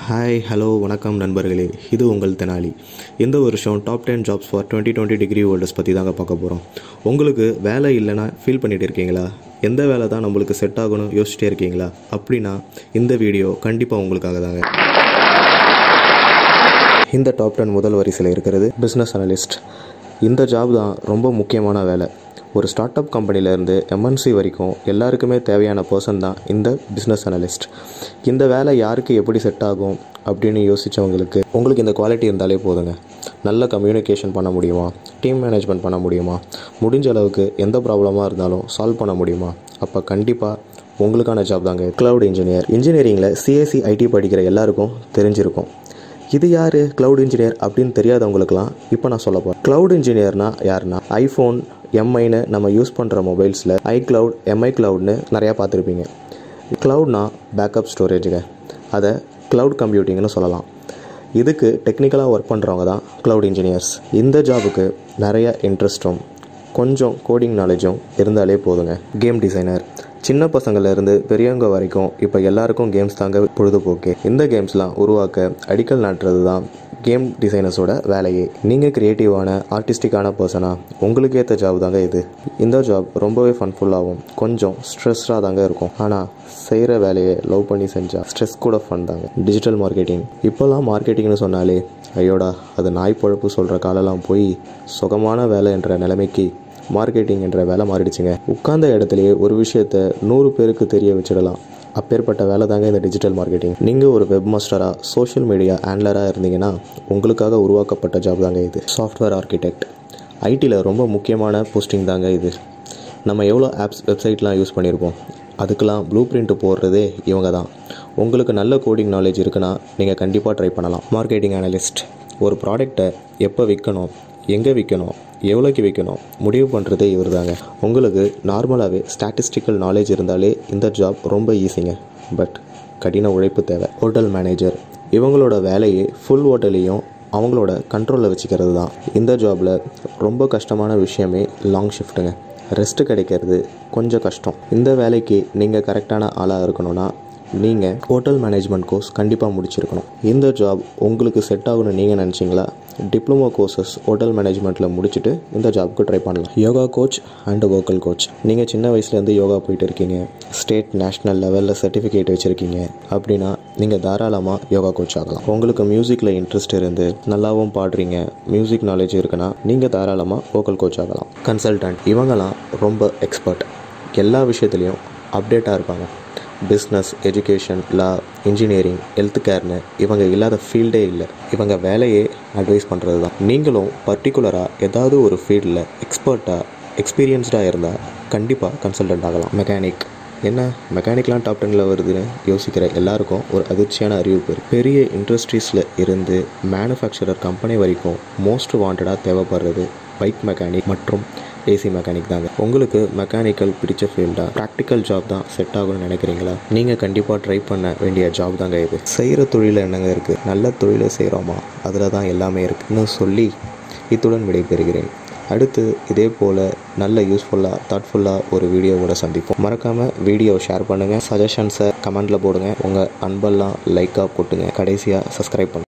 hi hello வணக்கம் நண்பர்களே இது உங்கள் தெனாலி இந்த வருஷம் top ten jobs for twenty twenty degree holders பற்றி தாங்க பார்க்க போகிறோம் உங்களுக்கு வேலை இல்லைன்னா ஃபீல் பண்ணிட்டு இருக்கீங்களா எந்த வேலை தான் நம்மளுக்கு செட் ஆகணும் யோசிச்சிட்டே இருக்கீங்களா அப்படின்னா இந்த வீடியோ கண்டிப்பாக உங்களுக்காக தாங்க இந்த டாப் டென் முதல் வரிசையில் இருக்கிறது பிஸ்னஸ் அனலிஸ்ட் இந்த ஜாப் தான் ரொம்ப முக்கியமான வேலை ஒரு ஸ்டார்ட் அப் கம்பெனிலேருந்து எம்என்சி வரைக்கும் எல்லாருக்குமே தேவையான பர்சன் தான் இந்த பிஸ்னஸ் அனலிஸ்ட் இந்த வேலை யாருக்கு எப்படி செட் ஆகும் அப்படின்னு யோசித்தவங்களுக்கு உங்களுக்கு இந்த குவாலிட்டி இருந்தாலே போதுங்க நல்ல கம்யூனிகேஷன் பண்ண முடியுமா டீம் மேனேஜ்மெண்ட் பண்ண முடியுமா முடிஞ்ச அளவுக்கு எந்த ப்ராப்ளமாக இருந்தாலும் சால்வ் பண்ண முடியுமா அப்போ கண்டிப்பாக உங்களுக்கான ஜாப் தாங்க க்ளவுட் இன்ஜினியர் இன்ஜினியரிங்கில் சிஎஸ்சி ஐடி படிக்கிற எல்லாருக்கும் தெரிஞ்சிருக்கும் இது யார் க்ளவுட் இன்ஜினியர் அப்படின்னு தெரியாதவங்களுக்குலாம் இப்போ நான் சொல்ல போகிறேன் க்ளவுட் இன்ஜினியர்னா யாருன்னா ஐஃபோன் எம்ஐன்னு நம்ம யூஸ் பண்ணுற மொபைல்ஸில் ஐ க்ளவுட் எம்ஐ க்ளவுட்னு நிறையா பார்த்துருப்பீங்க க்ளவுட்னா பேக்கப் ஸ்டோரேஜுங்க அதை க்ளவுட் கம்ப்யூட்டிங்னு சொல்லலாம் இதுக்கு டெக்னிக்கலாக ஒர்க் பண்ணுறவங்க தான் க்ளவுட் இன்ஜினியர்ஸ் இந்த ஜாபுக்கு நிறைய இன்ட்ரெஸ்ட்டும் கொஞ்சம் கோடிங் நாலேஜும் இருந்தாலே போதுங்க கேம் டிசைனர் சின்ன பசங்கள்லேருந்து பெரியவங்க வரைக்கும் இப்போ எல்லாருக்கும் கேம்ஸ் தாங்க பொழுதுபோக்கு இந்த கேம்ஸ்லாம் உருவாக்க அடிக்கல் நாட்டுறது தான் கேம் டிசைனர்ஸோட வேலையே நீங்கள் க்ரியேட்டிவான ஆர்டிஸ்டிக்கான பர்சனாக உங்களுக்கு ஏற்ற ஜாப் தாங்க இது இந்த ஜாப் ரொம்பவே ஃபன்ஃபுல்லாகவும் கொஞ்சம் ஸ்ட்ரெஸ்டாக தாங்க இருக்கும் ஆனால் செய்கிற வேலையை லவ் பண்ணி செஞ்சால் ஸ்ட்ரெஸ் கூட ஃபன் தாங்க டிஜிட்டல் மார்க்கெட்டிங் இப்போல்லாம் மார்க்கெட்டிங்னு சொன்னாலே ஐயோடா அது நாய் பொழப்பு சொல்கிற காலெல்லாம் போய் சுகமான வேலை என்ற நிலைமைக்கு மார்க்கெட்டிங் என்ற வேலை மாறிடுச்சுங்க உட்கார்ந்த இடத்துலையே ஒரு விஷயத்த நூறு பேருக்கு தெரிய வச்சிடலாம் அப்பேற்பட்ட வேலை தாங்க இந்த டிஜிட்டல் மார்க்கெட்டிங் நீங்கள் ஒரு வெப் மாஸ்டராக சோஷியல் மீடியா ஹேண்ட்லராக இருந்தீங்கன்னா உங்களுக்காக உருவாக்கப்பட்ட ஜாப் தாங்க இது சாஃப்ட்வேர் ஆர்கிடெக்ட் ஐடியில் ரொம்ப முக்கியமான போஸ்டிங் தாங்க இது நம்ம எவ்வளோ ஆப்ஸ் வெப்சைட்லாம் யூஸ் பண்ணியிருப்போம் அதுக்கெலாம் ப்ளூ பிரிண்ட் போடுறதே இவங்க தான் உங்களுக்கு நல்ல கோடிங் நாலேஜ் இருக்குன்னா நீங்கள் கண்டிப்பாக ட்ரை பண்ணலாம் மார்க்கெட்டிங் அனலிஸ்ட் ஒரு ப்ராடக்டை எப்போ விற்கணும் எங்கே விற்கணும் எவ்வளோக்கு விற்கணும் முடிவு பண்ணுறதே இவர் தாங்க உங்களுக்கு நார்மலாகவே ஸ்டாட்டிஸ்டிக்கல் நாலேஜ் இருந்தாலே இந்த ஜாப் ரொம்ப ஈஸிங்க பட் கடின உழைப்பு தேவை ஹோட்டல் மேனேஜர் இவங்களோட வேலையே ஃபுல் ஹோட்டலையும் அவங்களோட கண்ட்ரோலில் வச்சுக்கிறது தான் இந்த ஜாபில் ரொம்ப கஷ்டமான விஷயமே லாங் ஷிஃப்ட்டுங்க ரெஸ்ட்டு கிடைக்கிறது கொஞ்சம் கஷ்டம் இந்த வேலைக்கு நீங்கள் கரெக்டான ஆளாக இருக்கணும்னா நீங்கள் ஹோட்டல் மேனேஜ்மெண்ட் கோர்ஸ் கண்டிப்பாக முடிச்சிருக்கணும் இந்த ஜாப் உங்களுக்கு செட் ஆகணும்னு நீங்கள் நினச்சிங்களா டிப்ளமோ கோர்சஸ் ஹோட்டல் மேனேஜ்மெண்ட்டில் முடிச்சுட்டு இந்த ஜாப்க்கு ட்ரை பண்ணலாம் yoga coach and vocal coach நீங்கள் சின்ன வயசுலேருந்து யோகா போயிட்டு இருக்கீங்க ஸ்டேட் நேஷ்னல் லெவலில் சர்டிஃபிகேட் வச்சுருக்கீங்க அப்படின்னா நீங்கள் தாராளமாக யோகா கோச் ஆகலாம் உங்களுக்கு மியூசிக்கில் இன்ட்ரெஸ்ட் இருந்து நல்லாவும் பாடுறீங்க மியூசிக் நாலேஜ் இருக்குன்னா நீங்கள் தாராளமாக வோக்கல் கோச் ஆகலாம் கன்சல்டன்ட் இவங்கெல்லாம் ரொம்ப எக்ஸ்பர்ட் எல்லா விஷயத்துலையும் அப்டேட்டாக இருப்பாங்க business education law engineering health கேர்னு இவங்க இல்லாத ஃபீல்டே இல்லை இவங்க வேலையே அட்வைஸ் பண்ணுறது தான் நீங்களும் பர்டிகுலராக ஏதாவது ஒரு ஃபீல்டில் எக்ஸ்பர்ட்டாக எக்ஸ்பீரியன்ஸ்டாக இருந்தால் கண்டிப்பாக கன்சல்டன்ட் ஆகலாம் மெக்கானிக் என்ன மெக்கானிக்லாம் டாப் டெனில் வருதுன்னு யோசிக்கிற எல்லாருக்கும் ஒரு அதிர்ச்சியான அறிவிப்பு இருக்குது பெரிய இண்டஸ்ட்ரீஸில் இருந்து மேனுஃபேக்சரர் கம்பெனி வரைக்கும் மோஸ்ட் வாண்டடாக தேவைப்படுறது பைக் மெக்கானிக் மற்றும் ஏசி மெக்கானிக் தாங்க உங்களுக்கு மெக்கானிக்கல் பிடிச்ச ஃபீல்டாக ப்ராக்டிக்கல் ஜாப் தான் செட் ஆகும்னு நினைக்கிறீங்களா நீங்கள் கண்டிப்பாக ட்ரை பண்ண வேண்டிய ஜாப் தாங்க இது செய்கிற தொழிலில் என்னங்க இருக்குது நல்ல தொழிலை செய்கிறோமா அதில் தான் எல்லாமே இருக்குன்னு சொல்லி இத்துடன் விடைபெறுகிறேன் அடுத்து இதே போல் நல்ல யூஸ்ஃபுல்லாக தாட்ஃபுல்லாக ஒரு வீடியோவோட சந்திப்போம் மறக்காமல் வீடியோ ஷேர் பண்ணுங்கள் சஜஷன்ஸை கமெண்டில் போடுங்க உங்கள் அன்பெல்லாம் லைக்காக போட்டுங்க கடைசியாக சப்ஸ்கிரைப் பண்ணுங்கள்